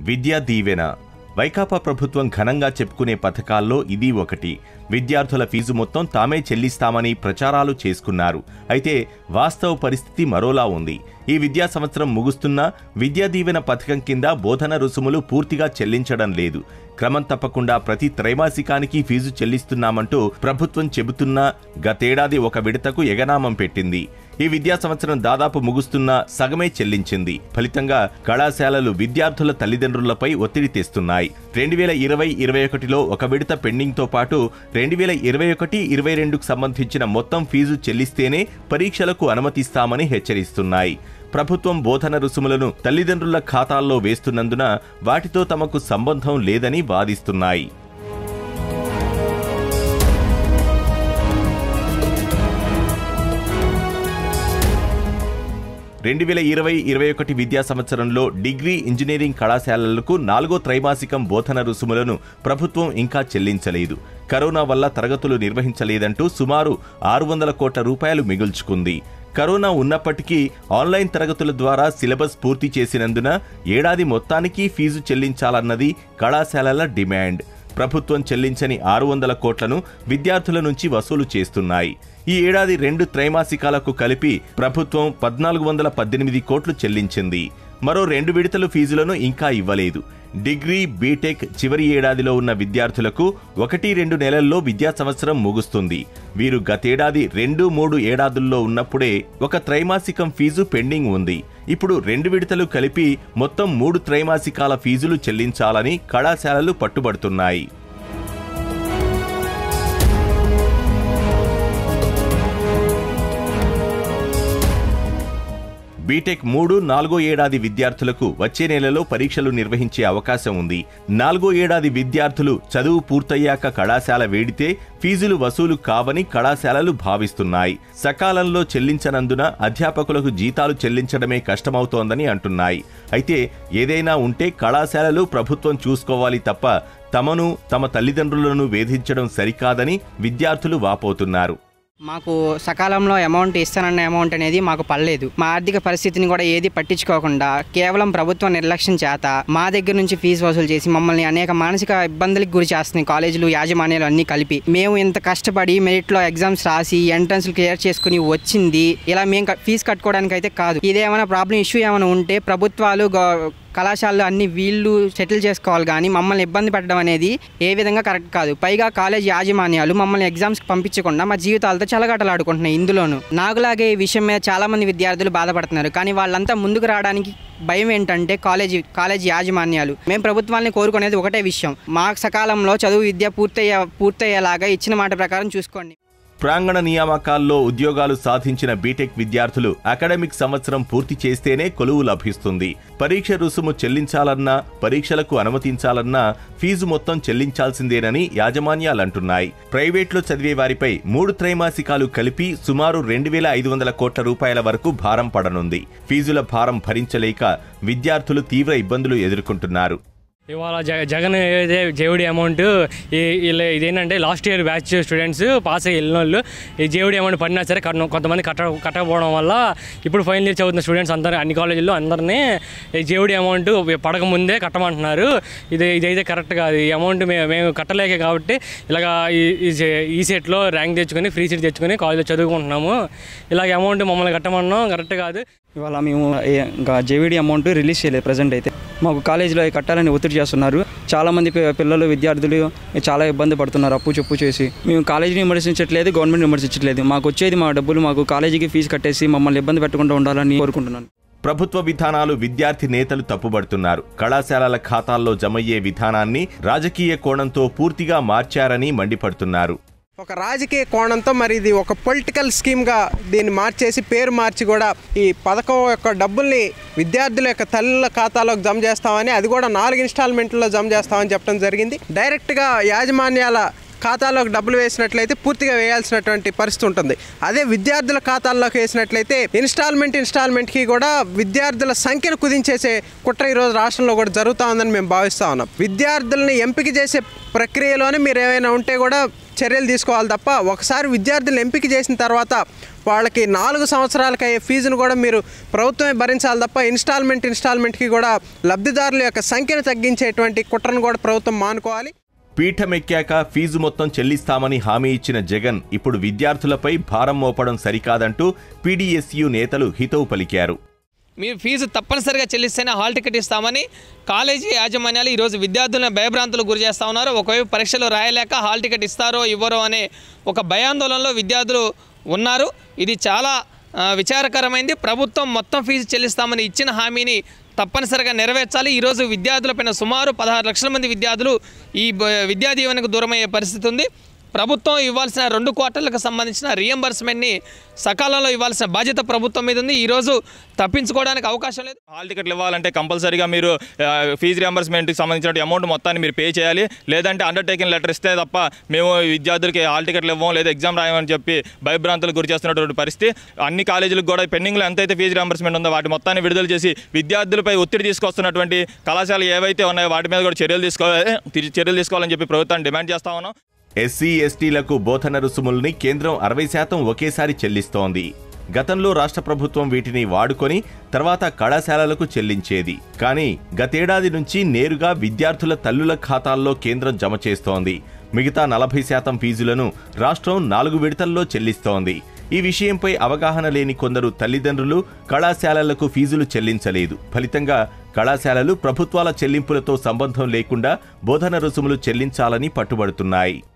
విద్యా దీవెన వైకాపా ప్రభుత్వం ఘనంగా చెప్పుకునే పథకాల్లో ఇది ఒకటి విద్యార్థుల ఫీజు మొత్తం తామే చెల్లిస్తామని ప్రచారాలు చేసుకున్నారు అయితే వాస్తవ పరిస్థితి మరోలా ఉంది ఈ విద్యా సంవత్సరం ముగుస్తున్నా విద్యా దీవెన పథకం కింద బోధన రుసుములు పూర్తిగా చెల్లించడం లేదు క్రమం తప్పకుండా ప్రతి త్రైమాసికానికి ఫీజు చెల్లిస్తున్నామంటూ ప్రభుత్వం చెబుతున్నా గతేడాది ఒక విడతకు ఎగనామం పెట్టింది ఈ విద్యా సంవత్సరం దాదాపు ముగుస్తున్నా సగమే చెల్లించింది ఫలితంగా కళాశాలలు విద్యార్థుల తల్లిదండ్రులపై ఒత్తిడి తెస్తున్నాయి రెండు వేల ఇరవై ఇరవై ఒకటిలో ఒక విడత పెండింగ్తో పాటు రెండు వేల ఇరవై ఒకటి ఇరవై రెండుకు సంబంధించిన మొత్తం ఫీజు చెల్లిస్తేనే పరీక్షలకు అనుమతిస్తామని హెచ్చరిస్తున్నాయి ప్రభుత్వం బోధన రుసుములను తల్లిదండ్రుల ఖాతాల్లో వేస్తున్నందున వాటితో తమకు సంబంధం లేదని వాదిస్తున్నాయి రెండు వేల ఇరవై ఇరవై ఒకటి విద్యా సంవత్సరంలో డిగ్రీ ఇంజనీరింగ్ కళాశాలలకు నాలుగో త్రైమాసికం బోధన రుసుములను ప్రభుత్వం ఇంకా చెల్లించలేదు కరోనా వల్ల తరగతులు నిర్వహించలేదంటూ సుమారు ఆరు వందల కోట్ల రూపాయలు మిగుల్చుకుంది కరోనా ఉన్నప్పటికీ ఆన్లైన్ తరగతుల ద్వారా సిలబస్ పూర్తి చేసినందున ఏడాది మొత్తానికి ఫీజు చెల్లించాలన్నది కళాశాలల డిమాండ్ ప్రభుత్వం చెల్లించని ఆరు వందల కోట్లను విద్యార్థుల నుంచి వసూలు చేస్తున్నాయి ఈ ఏడాది రెండు త్రైమాసికాలకు కలిపి ప్రభుత్వం పద్నాలుగు వందల పద్దెనిమిది కోట్లు చెల్లించింది మరో రెండు విడతలు ఫీజులను ఇంకా ఇవ్వలేదు డిగ్రీ బీటెక్ చివరి ఏడాదిలో ఉన్న విద్యార్థులకు ఒకటి రెండు నెలల్లో విద్యా సంవత్సరం ముగుస్తుంది వీరు గతేడాది రెండు మూడు ఏడాదుల్లో ఉన్నప్పుడే ఒక త్రైమాసికం ఫీజు పెండింగ్ ఉంది ఇప్పుడు రెండు విడతలు కలిపి మొత్తం మూడు త్రైమాసికాల ఫీజులు చెల్లించాలని కళాశాలలు పట్టుబడుతున్నాయి బీటెక్ మూడు నాలుగో ఏడాది విద్యార్థులకు వచ్చే నెలలో పరీక్షలు నిర్వహించే అవకాశం ఉంది నాలుగో ఏడాది విద్యార్థులు చదువు పూర్తయ్యాక కళాశాల వేడితే ఫీజులు వసూలు కావని కళాశాలలు భావిస్తున్నాయి సకాలంలో చెల్లించనందున అధ్యాపకులకు జీతాలు చెల్లించడమే కష్టమవుతోందని అంటున్నాయి అయితే ఏదైనా ఉంటే కళాశాలలు ప్రభుత్వం చూసుకోవాలి తప్ప తమను తమ తల్లిదండ్రులను వేధించడం సరికాదని విద్యార్థులు వాపోతున్నారు మాకు సకాలంలో అమౌంట్ ఇస్తానన్న అమౌంట్ అనేది మాకు పడలేదు మా ఆర్థిక పరిస్థితిని కూడా ఏది పట్టించుకోకుండా కేవలం ప్రభుత్వ నిర్లక్ష్యం చేత మా దగ్గర నుంచి ఫీజు వసూలు చేసి మమ్మల్ని అనేక మానసిక ఇబ్బందులకు గురి చేస్తున్నాయి కాలేజీలు యాజమాన్యాలు అన్నీ కలిపి మేము ఇంత కష్టపడి మెరిట్లో ఎగ్జామ్స్ రాసి ఎంట్రన్స్ క్లియర్ చేసుకుని వచ్చింది ఇలా మేము క- ఫీజు కట్టుకోవడానికి అయితే కాదు ఇదేమైనా ప్రాబ్లం ఇష్యూ ఏమైనా ఉంటే ప్రభుత్వాలు గవ- కళాశాలలు అన్ని వీళ్ళు సెటిల్ చేసుకోవాలి కానీ మమ్మల్ని ఇబ్బంది పెట్టడం అనేది ఏ విధంగా కరెక్ట్ కాదు పైగా కాలేజ్ యాజమాన్యాలు మమ్మల్ని ఎగ్జామ్స్కి పంపించకుండా మా జీవితాలతో చెలగాటలాడుకుంటున్నాయి ఇందులోను నాకులాగే ఈ విషయం మీద చాలా మంది విద్యార్థులు బాధపడుతున్నారు కానీ వాళ్ళంతా ముందుకు రావడానికి భయం ఏంటంటే కాలేజీ కాలేజీ యాజమాన్యాలు మేము ప్రభుత్వాన్ని కోరుకునేది ఒకటే విషయం మాకు సకాలంలో చదువు విద్య పూర్తయ్యే పూర్తయ్యేలాగా ఇచ్చిన మాట ప్రకారం చూసుకోండి ప్రాంగణ నియామకాల్లో ఉద్యోగాలు సాధించిన బీటెక్ విద్యార్థులు అకాడమిక్ సంవత్సరం పూర్తి చేస్తేనే కొలువు లభిస్తుంది పరీక్ష రుసుము చెల్లించాలన్నా పరీక్షలకు అనుమతించాలన్నా ఫీజు మొత్తం చెల్లించాల్సిందేనని యాజమాన్యాలంటున్నాయి ప్రైవేట్లో చదివే వారిపై మూడు త్రైమాసికాలు కలిపి సుమారు రెండు వేల ఐదు వందల కోట్ల రూపాయల వరకు భారం పడనుంది ఫీజుల భారం భరించలేక విద్యార్థులు తీవ్ర ఇబ్బందులు ఎదుర్కొంటున్నారు ఇవాళ జ జగన్ ఏదైతే జేవుడి అమౌంట్ ఈ వీళ్ళు ఇదేంటంటే last year batch students pass అయ్యి వెళ్ళిన వాళ్ళు ఈ జేవుడి అమౌంట్ పడినా సరే కట్ట కొంతమంది కట్ట కట్టకపోవడం వల్ల ఇప్పుడు ఫైనల్ ఇయర్ చదువుతున్న స్టూడెంట్స్ అందరూ అన్ని కాలేజీల్లో అందరినీ ఈ జేవుడి అమౌంట్ పడక ముందే కట్టమంటున్నారు ఇది ఇదైతే కరెక్ట్ కాదు ఈ అమౌంట్ మేము మేము కట్టలేకే కాబట్టి ఇలాగా ఈ- ఈ జే- ఈ సెట్లో ర్యాంక్ తెచ్చుకొని ఫ్రీ సీట్ తెచ్చుకొని కాలేజీలో చదువుకుంటున్నాము ఇలాగ అమౌంట్ మమ్మల్ని కట్టమన్నాం కరెక్ట్ కాదు ఇవాళ మేము ఏ- ఇంకా జేవిడి అమౌంట్ రిలీజ్ చేయలేదు ప్రజెంట్ అయితే మాకు కాలేజీలో అవి కట్టాలని ఒత్తిడి చేస్తున్నారు చాలామంది పి- పిల్లలు విద్యార్థులు చాలా ఇబ్బంది పడుతున్నారు అప్పు చెప్పు చేసి మేము కాలేజీని విమర్శించట్లేదు గవర్నమెంట్ విమర్శించట్లేదు మాకు వచ్చేది మా డబ్బులు మాకు కాలేజీకి ఫీజు కట్టేసి మమ్మల్ని ఇబ్బంది పెట్టకుండా ఉండాలని కోరుకుంటున్నాను ప్రభుత్వ విధానాలు విద్యార్థి నేతలు తప్పుబడుతున్నారు కళాశాలల ఖాతాల్లో జమయ్యే విధానాన్ని రాజకీయ కోణంతో పూర్తిగా మార్చారని మండిపడుతున్నారు ఒక రాజకీయ కోణంతో మరి ఇది ఒక పొలిటికల్ స్కీమ్గా దీన్ని మార్చేసి పేరు మార్చి కూడా ఈ పథకం యొక్క డబ్బుల్ని విద్యార్థుల యొక్క తల్లుల ఖాతాలోకి జమ చేస్తామని అది కూడా నాలుగు ఇన్స్టాల్మెంట్లో జమ చేస్తామని చెప్పడం జరిగింది డైరెక్ట్గా యాజమాన్యాల ఖాతాలోకి డబ్బులు వేసినట్లయితే పూర్తిగా వేయాల్సినటువంటి పరిస్థితి ఉంటుంది అదే విద్యార్థుల ఖాతాల్లోకి వేసినట్లయితే ఇన్స్టాల్మెంట్ ఇన్స్టాల్మెంట్కి కూడా విద్యార్థుల సంఖ్యను కుదించేసే కుట్ర ఈరోజు రాష్ట్రంలో కూడా జరుగుతూ ఉందని మేము భావిస్తూ ఉన్నాం విద్యార్థుల్ని ఎంపిక చేసే ప్రక్రియలోనే మీరు ఏమైనా ఉంటే కూడా చర్యలు తీసుకోవాలి తప్ప ఒకసారి విద్యార్థులను ఎంపిక చేసిన తర్వాత వాళ్ళకి నాలుగు సంవత్సరాలకు అయ్యే ఫీజును కూడా మీరు ప్రభుత్వమే భరించాలి తప్ప ఇన్స్టాల్మెంట్ ఇన్స్టాల్మెంట్కి కూడా లబ్ధిదారుల యొక్క సంఖ్యను తగ్గించేటువంటి కుట్రను కూడా ప్రభుత్వం మానుకోవాలి పీఠమెక్కాక ఫీజు మొత్తం చెల్లిస్తామని హామీ ఇచ్చిన జగన్ ఇప్పుడు విద్యార్థులపై భారం మోపడం సరికాదంటూ పీడీఎస్యు నేతలు హితవు పలికారు మీరు ఫీజు తప్పనిసరిగా చెల్లిస్తేనే హాల్ టికెట్ ఇస్తామని కాలేజీ యాజమాన్యాలు ఈరోజు విద్యార్థులను భయభ్రాంతులకు గురి చేస్తూ ఉన్నారు ఒకవైపు పరీక్షలు రాయలేక హాల్ టికెట్ ఇస్తారో ఇవ్వరో అనే ఒక భయాందోళనలో విద్యార్థులు ఉన్నారు ఇది చాలా ఆ, విచారకరమైంది ప్రభుత్వం మొత్తం ఫీజు చెల్లిస్తామని ఇచ్చిన హామీని తప్పనిసరిగా నెరవేర్చాలి ఈరోజు విద్యార్థులపైన సుమారు పదహారు లక్షల మంది విద్యార్థులు ఈ బ- విద్యా దీవెనకు దూరమయ్యే పరిస్థితి ఉంది ప్రభుత్వం ఇవ్వాల్సిన రెండు క్వార్టర్లకు సంబంధించిన రియంబర్స్మెంట్ని సకాలంలో ఇవ్వాల్సిన బాధ్యత ప్రభుత్వం మీద ఉంది ఈరోజు తప్పించుకోవడానికి అవకాశం లేదు హాల్ టికెట్లు ఇవ్వాలంటే కంపల్సరీగా మీరు ఆ, ఫీజు రియంబర్స్మెంట్కి సంబంధించిన అమౌంట్ మొత్తాన్ని మీరు పే చేయాలి లేదంటే అండర్టేకింగ్ లెటర్ ఇస్తే తప్ప మేము విద్యార్థులకి హాల్ టికెట్లు ఇవ్వం లేదా ఎగ్జామ్ రాయమని చెప్పి భయభ్రాంతులకు గురి చేస్తున్నటువంటి పరిస్థితి అన్ని కాలేజీలకు కూడా పెండింగ్లో ఎంతైతే ఫీజు రియంబర్స్మెంట్ ఉందో వాటి మొత్తాన్ని విడుదల చేసి విద్యార్థులపై ఒత్తిడి తీసుకొస్తున్నటువంటి కళాశాలలు ఏవైతే ఉన్నాయో వాటి మీద కూడా చర్యలు తీసుకోవాలి చర్యలు తీసుకోవాలని చెప్పి ప్రభుత్వాన్ని డిమాండ్ చేస్తా ఉన్నాం ఎస్సీ ఎస్టీలకు బోధన రుసుముల్ని కేంద్రం అరవై శాతం ఒకేసారి చెల్లిస్తోంది గతంలో రాష్ట్ర ప్రభుత్వం వీటిని వాడుకొని తర్వాత కళాశాలలకు చెల్లించేది కానీ గతేడాది నుంచి నేరుగా విద్యార్థుల తల్లుల ఖాతాల్లో కేంద్రం జమ చేస్తోంది మిగతా నలభై శాతం ఫీజులను రాష్ట్రం నాలుగు విడతల్లో చెల్లిస్తోంది ఈ విషయంపై అవగాహన లేని కొందరు తల్లిదండ్రులు కళాశాలలకు ఫీజులు చెల్లించలేదు ఫలితంగా కళాశాలలు ప్రభుత్వాల చెల్లింపులతో సంబంధం లేకుండా బోధన రుసుములు చెల్లించాలని పట్టుబడుతున్నాయి